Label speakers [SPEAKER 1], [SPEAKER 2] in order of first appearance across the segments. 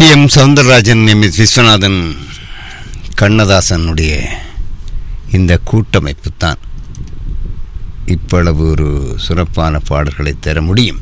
[SPEAKER 1] M Soundararajan M S Viswanathan கண்ணதாசனுடைய இந்த கூட்டமைப்பு தான் இவ்வளவு ஒரு சிறப்பான பாடல்களை தர முடியும்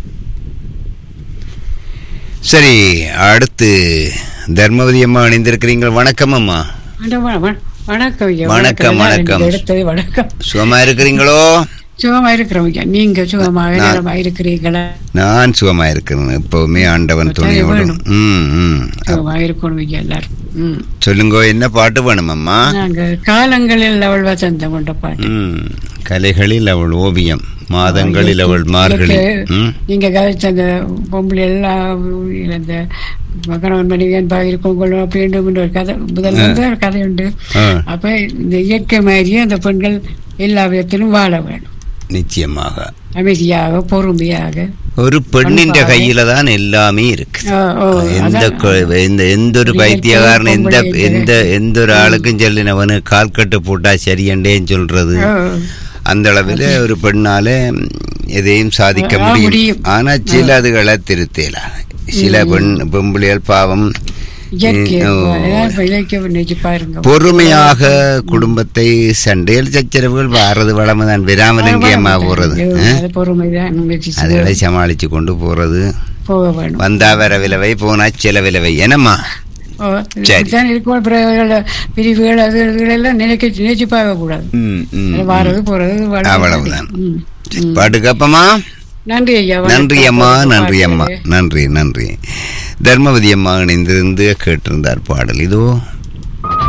[SPEAKER 1] சரி அடுத்து தர்மவதி அம்மா இணைந்திருக்கிறீங்கள் வணக்கம் அம்மா
[SPEAKER 2] அட, வ- வ- வணக்கம் ஐயா
[SPEAKER 1] வணக்கம்,
[SPEAKER 2] எல்லாம்
[SPEAKER 1] வணக்கம்.
[SPEAKER 2] எனக்கு எடுத்தது வணக்கம்
[SPEAKER 1] சுகமா இருக்கிறீங்களோ
[SPEAKER 2] சுகமா இருக்கிறோம் ஐயா நீங்க சுகமாக
[SPEAKER 1] நான்-
[SPEAKER 2] நலமா இருக்கிறீங்களா
[SPEAKER 1] நான் சுகமா இருக்கிறேன் எப்பவுமே ஆண்டவன் துணையோடு
[SPEAKER 2] வேணும்.
[SPEAKER 1] ம் ம்
[SPEAKER 2] சுகமா இருக்கணும் ஐயா எல்லாரும் ம்.
[SPEAKER 1] சொல்லுங்க என்ன பாட்டு வேணும் அம்மா
[SPEAKER 2] நாங்க காலங்களில் அவள் வசந்தம் கொண்ட பாட்டு
[SPEAKER 1] ம் கலைகளில் அவள் ஓவியம் மாதங்களில் அவள் மார்கழி
[SPEAKER 2] எனக்கு
[SPEAKER 1] ம்
[SPEAKER 2] நீங்க கதைச்ச அந்த பொம்பளை எல்லாம் இந்த கணவன் மனைவி அன்பாக இருக்கும் கொள்ளும் அப்படின்னு ஒரு கதை முதல்ல இருந்து ஒரு கதை உண்டு
[SPEAKER 1] ஆ,
[SPEAKER 2] அப்ப இந்த இயற்கை மாதிரியே அந்த பெண்கள் எல்லா விதத்திலும் வாழ வேணும்
[SPEAKER 1] நிச்சயமாக
[SPEAKER 2] அமைதியாக பொறுமையாக
[SPEAKER 1] ஒரு பெண்ணின்
[SPEAKER 2] அன்பாக.
[SPEAKER 1] கையில தான் எல்லாமே இருக்கு
[SPEAKER 2] ஓ, ஓ,
[SPEAKER 1] எந்த
[SPEAKER 2] அதான்.
[SPEAKER 1] கொ- எந்த எந்த ஒரு
[SPEAKER 2] நீங்க
[SPEAKER 1] பைத்தியக்காரன் எந்த
[SPEAKER 2] பொம்பளை
[SPEAKER 1] எந்த எந்த ஒரு ஆளுக்கும் சொல்லினவனு கால் கட்டு போட்டா சரியண்டேன்னு சொல்றது
[SPEAKER 2] ஓ,
[SPEAKER 1] அந்த அளவில் ஒரு பெண்ணால ம், எதையும் சாதிக்க
[SPEAKER 2] ஆ,
[SPEAKER 1] முடியும்
[SPEAKER 2] முடியும்.
[SPEAKER 1] ஆனா சில அதுகளை திருத்தலாம் சில பெண் பொம்பளைகள் பாவம்
[SPEAKER 2] இயற்கை
[SPEAKER 1] ஓ.
[SPEAKER 2] அதான் இப்ப இலக்கியம் நினைச்சு பாருங்க
[SPEAKER 1] பொறுமையாக குடும்பத்தை சண்டையில் சச்சரவுகள் வாரது வளமுதான் விராமல் எங்கேயம்மா போறது ஆ?
[SPEAKER 2] அது பொறுமைதான் முயற்சி செய்து
[SPEAKER 1] அதுகளை சமாளிச்சு கொண்டு போறது
[SPEAKER 2] போக வேணும்
[SPEAKER 1] வந்தா வர விலவை போனா சில விலவை என்னம்மா
[SPEAKER 2] ஓ, இப்படித்தான் இருக்கும் பிறகு பிரிவுகள் அது இதுகள் எல்லாம் நினைக்க நினைச்சு பார்க்க கூடாது
[SPEAKER 1] ம், ம்,
[SPEAKER 2] அது வாரது போறது வளர்றது.
[SPEAKER 1] அவ்வளவுதான்.
[SPEAKER 2] ம்.
[SPEAKER 1] சரி, பாட்டுக்கு அப்பமா
[SPEAKER 2] நன்றி ஐயா வணக்கம்.
[SPEAKER 1] நன்றி அம்மா நன்றி அம்மா
[SPEAKER 2] பாட்டு.
[SPEAKER 1] நன்றி நன்றி தர்மவதி அம்மா இணைந்திருந்து கேட்டிருந்தார் பாடல் இதோ